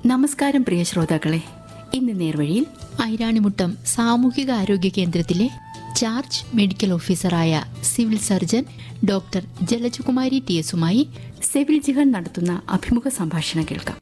നമസ്കാരം പ്രിയ ശ്രോതാക്കളെ ഇന്ന് നേർവഴിയിൽ ഐരാണിമുട്ടം സാമൂഹിക ആരോഗ്യ കേന്ദ്രത്തിലെ ചാർജ് മെഡിക്കൽ ഓഫീസറായ civil surgeon doctor Jalajakumari T എസുമായി സെവിൽ ജിഹാൻ നടത്തുന്ന അഭിമുഖ സംഭാഷണം കേൾക്കാം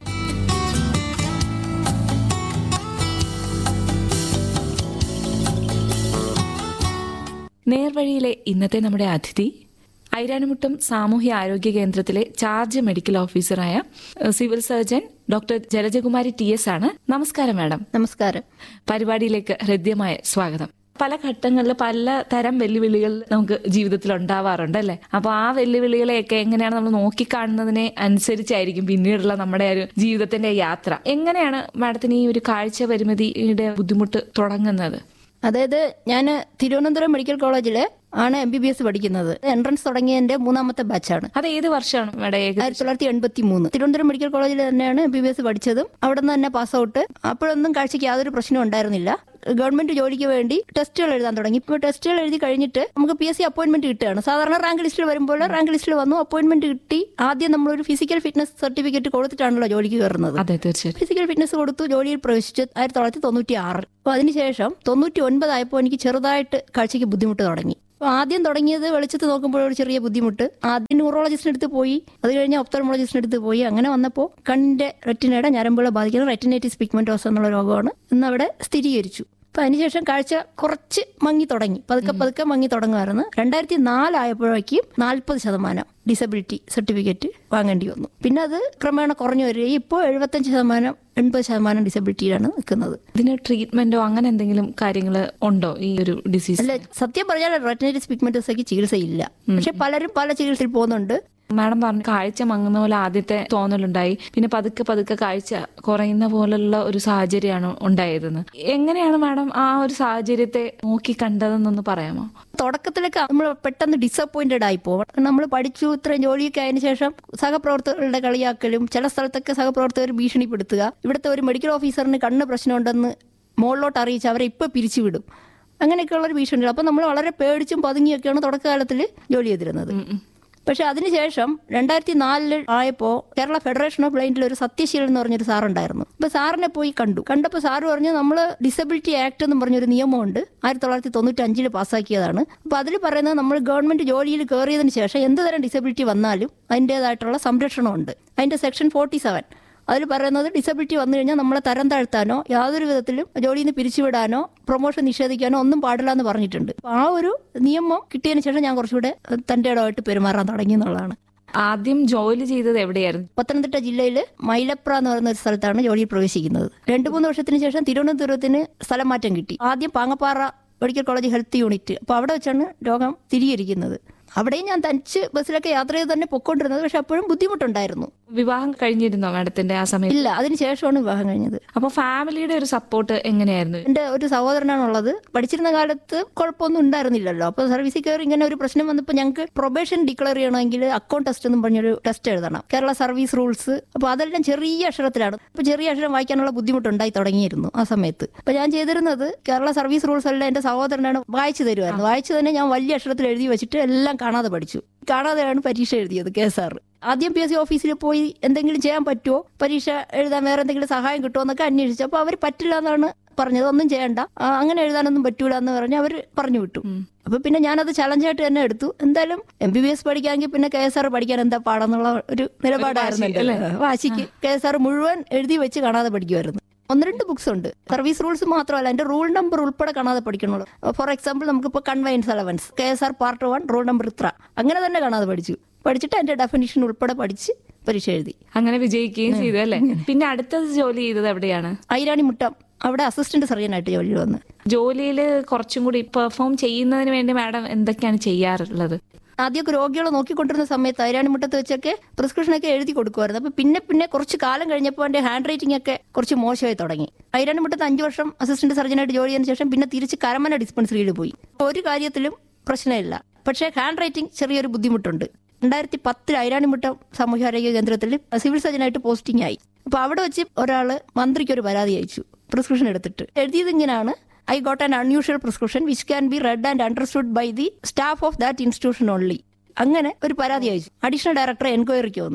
നേർവഴിയിലെ ഇന്നത്തെ നമ്മുടെ അതിഥി ഐരാണിമുട്ടം സാമൂഹ്യ ആരോഗ്യ കേന്ദ്രത്തിലെ ചാർജ് മെഡിക്കൽ ഓഫീസറായ ഏഹ്, civil surgeon doctor Jalajakumari T S ആണ് നമസ്കാരം മാഡം നമസ്കാരം പരിപാടിയിലേക്ക് ഹൃദ്യമായ സ്വാഗതം പല ഘട്ടങ്ങളിൽ പല തരം വെല്ലുവിളികൾ നമുക്ക് ജീവിതത്തിൽ ഉണ്ടാവാറുണ്ട് അല്ലെ അപ്പൊ ആ വെല്ലുവിളികളെയൊക്കെ എങ്ങനെയാണ് നമ്മൾ നോക്കിക്കാണുന്നതിനെ അനുസരിച്ചായിരിക്കും പിന്നീടുള്ള നമ്മുടെ ഒരു ജീവിതത്തിന്റെ യാത്ര എങ്ങനെയാണ് മാഡത്തിന് ഈ ഒരു കാഴ്ച പരിമിതിയുടെ ബുദ്ധിമുട്ട് തുടങ്ങുന്നത് അതായത് ഞാൻ തിരുവനന്തപുരം മെഡിക്കൽ കോളേജിൽ ആണ് എം ബി ബി എസ് പഠിക്കുന്നത് എൻട്രൻസ് തുടങ്ങിയതിന്റെ മൂന്നാമത്തെ ബാച്ചാണ് അത് ഏത് വർഷമാണ് മാഡം ഏകദേശം ആയിരത്തി തൊള്ളായിരത്തി എൺപത്തി മൂന്ന് തിരുവനന്തപുരം മെഡിക്കൽ കോളേജിൽ തന്നെയാണ് എം ബി ബി എസ് പഠിച്ചതും അവിടെ നിന്ന് തന്നെ പാസ് ഔട്ട് അപ്പോഴൊന്നും കാഴ്ചയ്ക്ക് യാതൊരു പ്രശ്നവും ഉണ്ടായിരുന്നില്ല ഗവൺമെന്റ് ജോലിക്ക് വേണ്ടി ടെസ്റ്റുകൾ എഴുതാൻ തുടങ്ങി ഇപ്പോൾ ടെസ്റ്റുകൾ എഴുതി കഴിഞ്ഞിട്ട് നമുക്ക് പി എസ് സി അപ്പോയിന്റ്മെന്റ് കിട്ടുകയാണ് സാധാരണ റാങ്ക് ലിസ്റ്റിൽ വരുമ്പോൾ റാങ്ക് ലിസ്റ്റിൽ വന്നു അപ്പോയിന്റ്മെന്റ് കിട്ടി ആദ്യം നമ്മളൊരു ഫിസിക്കൽ ഫിറ്റ്നസ് സർട്ടിഫിക്കറ്റ് കൊടുത്തിട്ടാണല്ലോ ജോലിക്ക് കയറുന്നത് അതെ തീർച്ചയായിട്ടും ഫിസിക്കൽ ഫിറ്റ്നസ് കൊടുത്തു ജോലിയിൽ പ്രവേശിച്ച് ആയിരത്തി തൊള്ളായിരത്തി തൊണ്ണൂറ്റി ആറ് അപ്പൊ അതിനുശേഷം തൊണ്ണൂറ്റി ഒൻപതായപ്പോൾ എനിക്ക് ചെറുതായിട്ട് കാഴ്ചയ്ക്ക് ബുദ്ധിമുട്ട് തുടങ്ങി അപ്പൊ ആദ്യം തുടങ്ങിയത് വെളിച്ചത്ത് നോക്കുമ്പോൾ ഒരു ചെറിയ ബുദ്ധിമുട്ട് ആദ്യം ന്യൂറോളജിസ്റ്റിന് അടുത്ത് പോയി അത് കഴിഞ്ഞ് ഒപ്തോമോളജിസ്റ്റിന് അടുത്ത് പോയി അങ്ങനെ വന്നപ്പോൾ കണ്ണിന്റെ റെറ്റിനയുടെ ഞരമ്പുകളെ ബാധിക്കുന്ന റെറ്റിനൈറ്റിസ് പിഗ്മെന്റോസ് എന്നുള്ള രോഗമാണ് ഇന്ന് അവിടെ സ്ഥിരീകരിച്ചു അപ്പൊ അതിനുശേഷം കാഴ്ച കുറച്ച് മങ്ങി തുടങ്ങി പതുക്കെ പതുക്കെ മങ്ങി തുടങ്ങുമായിരുന്നു രണ്ടായിരത്തി നാലായപ്പോഴേക്കും നാൽപ്പത് ശതമാനം ഡിസബിലിറ്റി സർട്ടിഫിക്കറ്റ് വാങ്ങേണ്ടി വന്നു പിന്നെ അത് ക്രമേണ കുറഞ്ഞു വരികയും ഇപ്പോൾ എഴുപത്തഞ്ച് ശതമാനം എൺപത് ശതമാനം ഡിസബിലിറ്റിയിലാണ് നിൽക്കുന്നത് ഇതിന് ട്രീറ്റ്മെന്റോ അങ്ങനെ എന്തെങ്കിലും കാര്യങ്ങൾ ഉണ്ടോ ഈ ഒരു ഡിസീസ് അല്ല സത്യം പറഞ്ഞാൽ റെറ്റിനൈറ്റിസ് പിഗ്മെന്റോസയ്ക്ക് ചികിത്സയില്ല പക്ഷെ പലരും പല ചികിത്സയിൽ പോകുന്നുണ്ട് മാഡം പറഞ്ഞു കാഴ്ച മങ്ങുന്ന പോലെ ആദ്യത്തെ തോന്നലുണ്ടായി പിന്നെ പതുക്കെ പതുക്കെ കാഴ്ച കുറയുന്ന പോലുള്ള ഒരു സാഹചര്യമാണ് ഉണ്ടായതെന്ന് എങ്ങനെയാണ് മാഡം ആ ഒരു സാഹചര്യത്തെ നോക്കി കണ്ടതെന്നൊന്ന് പറയാമോ തുടക്കത്തിലൊക്കെ നമ്മൾ പെട്ടെന്ന് ഡിസപ്പോയിന്റഡ് ആയി പോകും നമ്മൾ പഠിച്ചു ഇത്രയും ജോലിയൊക്കെ ആയതിനു ശേഷം സഹപ്രവർത്തകരുടെ കളിയാക്കലും ചില സ്ഥലത്തൊക്കെ സഹപ്രവർത്തകർ ഭീഷണിപ്പെടുത്തുക ഇവിടുത്തെ ഒരു മെഡിക്കൽ ഓഫീസറിന് കണ്ണ് പ്രശ്നമുണ്ടെന്ന് മുകളിലോട്ട് അറിയിച്ച് അവരെ ഇപ്പൊ പിരിച്ചുവിടും അങ്ങനെയൊക്കെയുള്ള ഒരു ഭീഷണികൾ അപ്പൊ നമ്മൾ വളരെ പേടിച്ചും പതുങ്ങിയൊക്കെയാണ് തുടക്കകാലത്തിൽ ജോലി ചെയ്തിരുന്നത് പക്ഷെ അതിനുശേഷം രണ്ടായിരത്തി നാലില് ആയപ്പോ കേരള ഫെഡറേഷൻ ഓഫ് ബ്ലൈൻഡിൽ ഒരു സത്യശീലൻ എന്ന് പറഞ്ഞൊരു സാറുണ്ടായിരുന്നു അപ്പൊ സാറിനെ പോയി കണ്ടു കണ്ടപ്പോൾ സാറ് പറഞ്ഞു നമ്മൾ ഡിസബിലിറ്റി ആക്ട് എന്ന് പറഞ്ഞൊരു നിയമമുണ്ട് ആയിരത്തി തൊള്ളായിരത്തി തൊണ്ണൂറ്റി അഞ്ചില് പാസ്സാക്കിയതാണ് അപ്പൊ അതിൽ പറയുന്നത് നമ്മൾ ഗവൺമെന്റ് ജോലിയിൽ കയറിയതിന് ശേഷം എന്ത് തരം ഡിസബിലിറ്റി വന്നാലും അതിൻ്റെതായിട്ടുള്ള സംരക്ഷണമുണ്ട് അതിന്റെ സെക്ഷൻ ഫോർട്ടി സെവൻ അതിൽ പറയുന്നത് ഡിസബിലിറ്റി വന്നു കഴിഞ്ഞാൽ നമ്മളെ തരം താഴ്ത്താനോ യാതൊരു വിധത്തിലും ജോലിയിൽ നിന്ന് പിരിച്ചുവിടാനോ പ്രൊമോഷൻ നിഷേധിക്കാനോ ഒന്നും പാടില്ല എന്ന് പറഞ്ഞിട്ടുണ്ട് അപ്പൊ ആ ഒരു നിയമം കിട്ടിയതിന് ശേഷം ഞാൻ കുറച്ചുകൂടെ തന്റെ ഇടമായിട്ട് പെരുമാറാൻ തുടങ്ങി എന്നുള്ളതാണ് ആദ്യം ജോലി ചെയ്തത് എവിടെയായിരുന്നു പത്തനംതിട്ട ജില്ലയിൽ മൈലപ്ര എന്ന് പറയുന്ന ഒരു സ്ഥലത്താണ് ജോലിയിൽ പ്രവേശിക്കുന്നത് രണ്ടു മൂന്ന് വർഷത്തിന് ശേഷം തിരുവനന്തപുരത്തിന് സ്ഥലം മാറ്റം കിട്ടി ആദ്യം Pangappara medical college health unit അപ്പൊ അവിടെ വെച്ചാണ് രോഗം സ്ഥിരീകരിക്കുന്നത് അവിടെയും ഞാൻ തനിച്ച് ബസ്സിലൊക്കെ യാത്ര ചെയ്ത് തന്നെ പൊക്കോണ്ടിരുന്നത് പക്ഷെ അപ്പോഴും ബുദ്ധിമുട്ടുണ്ടായിരുന്നു വിവാഹം കഴിഞ്ഞിരുന്നോ മാഡത്തിന്റെ ആ സമയത്ത് ഇല്ല അതിനുശേഷമാണ് വിവാഹം കഴിഞ്ഞത് അപ്പൊ ഫാമിലിയുടെ ഒരു സപ്പോർട്ട് എങ്ങനെയായിരുന്നു എന്റെ ഒരു സഹോദരനാണുള്ളത് പഠിച്ചിരുന്ന കാലത്ത് കുഴപ്പമൊന്നും ഉണ്ടായിരുന്നില്ലല്ലോ അപ്പൊ സർവീസിൽ കയറി ഇങ്ങനെ ഒരു പ്രശ്നം വന്നപ്പോൾ ഞങ്ങൾക്ക് പ്രൊബേഷൻ ഡിക്ലെയർ ചെയ്യണമെങ്കിൽ അക്കൗണ്ട് ടെസ്റ്റ് എന്നും പറഞ്ഞൊരു ടെസ്റ്റ് എഴുതണം കേരള സർവീസ് റൂൾസ് അപ്പൊ അതെല്ലാം ചെറിയ അക്ഷരത്തിലാണ് അപ്പൊ ചെറിയ അക്ഷരം വായിക്കാനുള്ള ബുദ്ധിമുട്ടുണ്ടായി തുടങ്ങിയിരുന്നു ആ സമയത്ത് അപ്പൊ ഞാൻ ചെയ്തിരുന്നത് കേരള സർവീസ് റൂൾസ് എല്ലാം എന്റെ സഹോദരനാണ് വായിച്ചു തരുമായിരുന്നു വായിച്ചു തന്നെ ഞാൻ വലിയ അക്ഷരത്തിൽ എഴുതി വെച്ചിട്ട് എല്ലാം കാണാതെ പഠിച്ചു കാണാതെയാണ് പരീക്ഷ എഴുതിയത് കെ എസ് ആർ ആദ്യം പി എസ് സി ഓഫീസിൽ പോയി എന്തെങ്കിലും ചെയ്യാൻ പറ്റുമോ പരീക്ഷ എഴുതാൻ വേറെ എന്തെങ്കിലും സഹായം കിട്ടുമോ എന്നൊക്കെ അന്വേഷിച്ചു അപ്പൊ അവർ പറ്റില്ല എന്നാണ് പറഞ്ഞത് ഒന്നും ചെയ്യണ്ട ആ, അങ്ങനെ എഴുതാനൊന്നും പറ്റൂല എന്ന് പറഞ്ഞ് അവർ പറഞ്ഞു വിട്ടു അപ്പൊ പിന്നെ ഞാനത് ചലഞ്ചായിട്ട് തന്നെ എടുത്തു എന്തായാലും എം ബി ബി എസ് പഠിക്കാമെങ്കിൽ പിന്നെ കെ എസ് ആർ പഠിക്കാൻ എന്താ പാടെന്നുള്ള ഒരു നിലപാടായിരുന്നു എൻ്റെ. വാശിക്ക് കെ എസ് ആർ മുഴുവൻ എഴുതി വെച്ച് കാണാതെ പഠിക്കുമായിരുന്നു ഒന്ന് രണ്ട് ബുക്സ് ഉണ്ട് സർവീസ് റൂൾസ് മാത്രമല്ല അതിന്റെ റൂൾ നമ്പർ ഉൾപ്പെടെ കാണാതെ പഠിക്കണുള്ളൂ ഫോർ എക്സാമ്പിൾ നമുക്കിപ്പോൾ conveyance allowance K S R part one rule number ഇത്ര അങ്ങനെ തന്നെ കാണാതെ പഠിച്ചു പഠിച്ചിട്ട് അതിന്റെ ഡെഫിനിഷൻ ഉൾപ്പെടെ പഠിച്ച് പരീക്ഷ എഴുതി അങ്ങനെ വിജയിക്കുകയും ചെയ്തു അല്ലെ പിന്നെ അടുത്തത് ജോലി ചെയ്തത് എവിടെയാണ് ഐരാണിമുട്ടം അവിടെ അസിസ്റ്റന്റ് സർജനായിട്ട് ജോലി വന്ന് ജോലിയിൽ കുറച്ചും കൂടി പെർഫോം ചെയ്യുന്നതിന് വേണ്ടി മാഡം എന്തൊക്കെയാണ് ചെയ്യാറുള്ളത് ആദ്യമൊക്കെ രോഗികളെ നോക്കിക്കൊണ്ടിരുന്ന സമയത്ത് ഐരാണിമുട്ടത്ത് വെച്ചൊക്കെ പ്രിസ്ക്രിപ്ഷനൊക്കെ എഴുതി കൊടുക്കുമായിരുന്നു അപ്പൊ പിന്നെ പിന്നെ കുറച്ച് കാലം കഴിഞ്ഞപ്പോൾ എന്റെ ഹാൻഡ് റൈറ്റിംഗ് ഒക്കെ കുറച്ച് മോശമായി തുടങ്ങി ഐരാണിമുട്ടത്ത് അഞ്ചു വർഷം അസിസ്റ്റന്റ് സർജനായിട്ട് ജോലി ചെയ്തതിനു ശേഷം പിന്നെ തിരിച്ച് കരമന ഡിസ്പെൻസറിയിൽ പോയി ഒരു കാര്യത്തിലും പ്രശ്നമില്ല പക്ഷേ ഹാൻഡ് റൈറ്റിംഗ് ചെറിയൊരു ബുദ്ധിമുട്ടുണ്ട് രണ്ടായിരത്തി പത്തിൽ ഐരാണിമുട്ടം സാമൂഹ്യാരോഗ്യ കേന്ദ്രത്തിൽ സിവിൽ സർജനായിട്ട് പോസ്റ്റിംഗ് ആയി അപ്പൊ അവിടെ വെച്ച് ഒരാള് മന്ത്രിക്ക് ഒരു പരാതി അയച്ചു പ്രിസ്ക്രിപ്ഷൻ എടുത്തിട്ട് എഴുതിയത് ഇങ്ങനെയാണ് I got an unusual prescription which can be read and understood by the staff of that institution only അങ്ങനെ ഒരു പരാതി അയച്ചു അഡീഷണൽ ഡയറക്ടർ എൻക്വയറിക്ക് വന്നു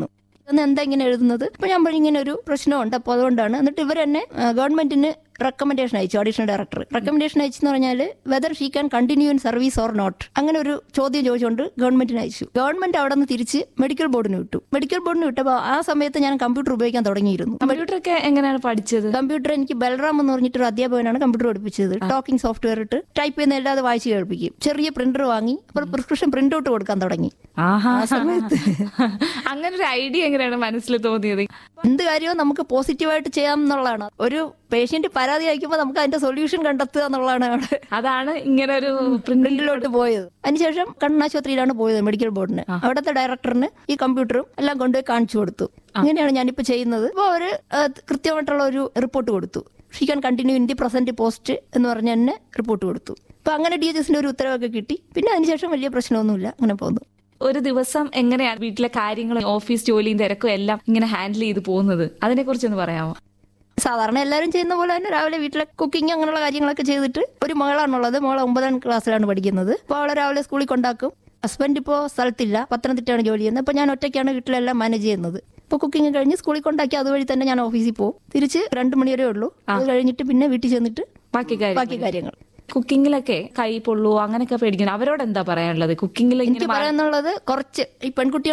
എന്ന് എന്താ ഇങ്ങനെ എഴുതുന്നത് അപ്പൊ ഞാൻ പറഞ്ഞു ഇങ്ങനെ ഒരു പ്രശ്നമുണ്ട് അപ്പോൾ അതുകൊണ്ടാണ് എന്നിട്ട് ഇവർ തന്നെ ഗവൺമെന്റിന് റെക്കമെൻഡേഷൻ അയച്ചു അഡീഷണൽ ഡയറക്ടർ റെക്കമെൻഡേഷൻ അയച്ചെന്ന് പറഞ്ഞാൽ whether she can continue in service or not അങ്ങനെ ഒരു ചോദ്യം ചോദിച്ചുകൊണ്ട് ഗവൺമെന്റിന് അയച്ചു ഗവൺമെന്റ് അവിടെ നിന്ന് തിരിച്ച് മെഡിക്കൽ ബോർഡിന് വിട്ടു മെഡിക്കൽ ബോർഡിന് വിട്ടപ്പോൾ ആ സമയത്ത് ഞാൻ കമ്പ്യൂട്ടർ ഉപയോഗിക്കാൻ തുടങ്ങിയിരുന്നു കമ്പ്യൂട്ടർ ഒക്കെ എങ്ങനെയാണ് പഠിച്ചത് കമ്പ്യൂട്ടർ എനിക്ക് ബൽറാം എന്ന് പറഞ്ഞിട്ടൊരു അധ്യാപകനാണ് കമ്പ്യൂട്ടർ പഠിപ്പിച്ചത് ടോക്കിംഗ് സോഫ്റ്റ്വെയർ ഇട്ട് ടൈപ്പ് ചെയ്യുന്ന എല്ലാതെ വായിച്ച് കേൾപ്പിക്കും ചെറിയ പ്രിന്റർ വാങ്ങി അപ്പോൾ പ്രിസ്ക്രിപ്ഷൻ പ്രിന്റ് ഔട്ട് കൊടുക്കാൻ തുടങ്ങി ആഹാ അങ്ങനെ ഒരു ഐഡിയ എങ്ങനെയാണ് മനസ്സിൽ തോന്നിയത് എന്ത് കാര്യവും നമുക്ക് പോസിറ്റീവായിട്ട് ചെയ്യാം എന്നുള്ളതാണ് ഒരു പേഷ്യന്റ് പരാതി അയക്കുമ്പോൾ നമുക്ക് അതിന്റെ സൊല്യൂഷൻ കണ്ടെത്തുക എന്നുള്ളതാണ് അവിടെ അതാണ് ഇങ്ങനെ ഒരു പ്രിന്റിൽ പ്രിന്റിലോട്ട് പോയത് അതിനുശേഷം കണ്ണാശുപത്രിയിലാണ് പോയത് മെഡിക്കൽ ബോർഡിന് അവിടുത്തെ ഡയറക്ടറിന് ഈ കമ്പ്യൂട്ടറും എല്ലാം കൊണ്ടുപോയി കാണിച്ചു കൊടുത്തു അങ്ങനെയാണ് ഞാനിപ്പോ ചെയ്യുന്നത് അപ്പോൾ അവര് ആ, കൃത്യമായിട്ടുള്ള ഒരു റിപ്പോർട്ട് കൊടുത്തു she can continue in the present post എന്ന് പറഞ്ഞ് തന്നെ റിപ്പോർട്ട് കൊടുത്തു അപ്പൊ അങ്ങനെ ഡി എച്ച് എസിന്റെ ഒരു ഉത്തരവൊക്കെ കിട്ടി പിന്നെ അതിനുശേഷം വലിയ പ്രശ്നമൊന്നുമില്ല അങ്ങനെ പോകുന്നു ഒരു ദിവസം എങ്ങനെയാണ് വീട്ടിലെ കാര്യങ്ങളും ഓഫീസ് ജോലിയും തിരക്കും എല്ലാം ഇങ്ങനെ ഹാൻഡിൽ ചെയ്ത് പോകുന്നത് അതിനെ കുറിച്ചൊന്ന് പറയാമോ സാധാരണ എല്ലാവരും ചെയ്യുന്ന പോലെ തന്നെ രാവിലെ വീട്ടിലെ കുക്കിംഗ് അങ്ങനെയുള്ള കാര്യങ്ങളൊക്കെ ചെയ്തിട്ട് ഒരു മകളാണുള്ളത് മകൾ ഒമ്പതാം ക്ലാസ്സിലാണ് പഠിക്കുന്നത് അപ്പോൾ അവളെ രാവിലെ സ്കൂളിൽ കൊണ്ടാക്കും ഹസ്ബൻഡ് ഇപ്പോൾ സ്ഥലത്തില്ല പത്തനംതിട്ടയാണ് ജോലി ചെയ്യുന്നത് അപ്പോൾ ഞാൻ ഒറ്റയ്ക്കാണ് വീട്ടിലെല്ലാം മാനേജ് ചെയ്യുന്നത് ഇപ്പോൾ കുക്കിംഗ് കഴിഞ്ഞ് സ്കൂളിൽ കൊണ്ടാക്കി അതുവഴി തന്നെ ഞാൻ ഓഫീസിൽ പോകും തിരിച്ച് രണ്ട് മണി വരെ ഉള്ളൂ അത് കഴിഞ്ഞിട്ട് പിന്നെ വീട്ടിൽ ചെന്നിട്ട് ബാക്കി കാര്യം ബാക്കി കാര്യങ്ങൾ കുക്കിങ്ങിലൊക്കെ കൈ പൊള്ളുവോ അങ്ങനെയൊക്കെ പേടിക്കുന്നു അവരോട് എന്താ പറയാനുള്ളത് കുക്കിങ്ങിൽ എനിക്ക് ഇങ്ങനെ പറയാനുള്ളത് കുറച്ച് ഈ പെൺകുട്ടികൾ